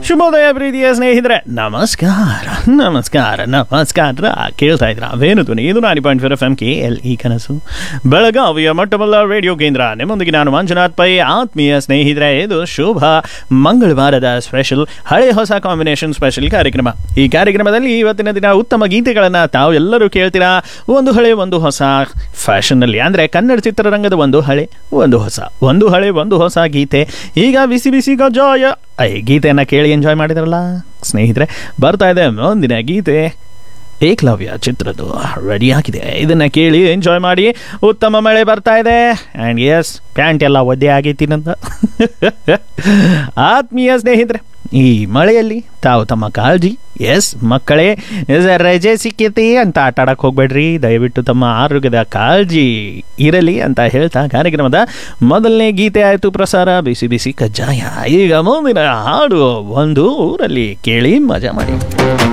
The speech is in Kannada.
ಶುಭೋದಯ ಪ್ರೀತಿಯ ಸ್ನೇಹಿತರೆ ನಮಸ್ಕಾರ ನಮಸ್ಕಾರ ನಮಸ್ಕಾರ ಕೇಳ್ತಾ ಇದ್ರ ವೇಣುಧ್ವನಿ ಇದು ninety point four F M K L E ಕನಸು ಬೆಳಗಾವಿಯ ಮೊಟ್ಟಮೊದಲ ರೇಡಿಯೋ ಕೇಂದ್ರ ನಿಮ್ಮೊಂದಿಗೆ ನಾನು ಮಂಜುನಾಥ್ ಪೈ ಆತ್ಮೀಯ ಸ್ನೇಹಿತರೆ ಇದು ಶುಭ ಮಂಗಳವಾರದ ಸ್ಪೆಷಲ್ ಹಳೆ ಹೊಸ ಕಾಂಬಿನೇಷನ್ ಸ್ಪೆಷಲ್ ಕಾರ್ಯಕ್ರಮ ಈ ಕಾರ್ಯಕ್ರಮದಲ್ಲಿ ಇವತ್ತಿನ ದಿನ ಉತ್ತಮ ಗೀತೆಗಳನ್ನು ತಾವು ಎಲ್ಲರೂ ಕೇಳ್ತೀರಾ ಒಂದು ಹಳೆ ಒಂದು ಹೊಸ ಫ್ಯಾಷನ್ನಲ್ಲಿ ಅಂದರೆ ಕನ್ನಡ ಚಿತ್ರರಂಗದ ಒಂದು ಹಳೆ ಒಂದು ಹೊಸ ಒಂದು ಹಳೆ ಒಂದು ಹೊಸ ಗೀತೆ ಈಗ ಬಿಸಿ ಬಿಸಿ ಗಜಾಯ ಐ ಗೀತೆಯನ್ನು ಕೇಳಿ ಎಂಜಾಯ್ ಮಾಡಿದ್ರಲ್ಲ ಸ್ನೇಹಿತರೆ ಬರ್ತಾ ಇದೆ ಮುಂದಿನ ಗೀತೆ ಏಕಲವ್ಯ ಚಿತ್ರದ್ದು ರೆಡಿ ಆಗಿದೆ ಇದನ್ನ ಕೇಳಿ ಎಂಜಾಯ್ ಮಾಡಿ ಉತ್ತಮ ಮಳೆ ಬರ್ತಾ ಇದೆ ಆ್ಯಂಡ್ ಎಸ್ ಪ್ಯಾಂಟ್ ಎಲ್ಲ ಒದ್ದೆ ಆಗೈತಿ ನಂದ ಆತ್ಮೀಯ ಸ್ನೇಹಿತರೆ ಈ ಮಳೆಯಲ್ಲಿ ತಾವು ತಮ್ಮ ಕಾಳಜಿ ಎಸ್ ಮಕ್ಕಳೇ ಎಸ್ ರಜೆ ಸಿಕ್ಕೈತಿ ಅಂತ ಆಟ ಆಡಕ್ಕೆ ಹೋಗ್ಬೇಡ್ರಿ ದಯವಿಟ್ಟು ತಮ್ಮ ಆರೋಗ್ಯದ ಕಾಳಜಿ ಇರಲಿ ಅಂತ ಹೇಳ್ತಾ ಕಾರ್ಯಕ್ರಮದ ಮೊದಲನೇ ಗೀತೆ ಆಯಿತು ಪ್ರಸಾರ ಬಿಸಿ ಬಿಸಿ ಕಜ್ಜಾಯ ಈಗ ಮುಂದಿನ ಹಾಡು ಒಂದು ಊರಲ್ಲಿ ಕೇಳಿ ಮಜಾ ಮಾಡಿ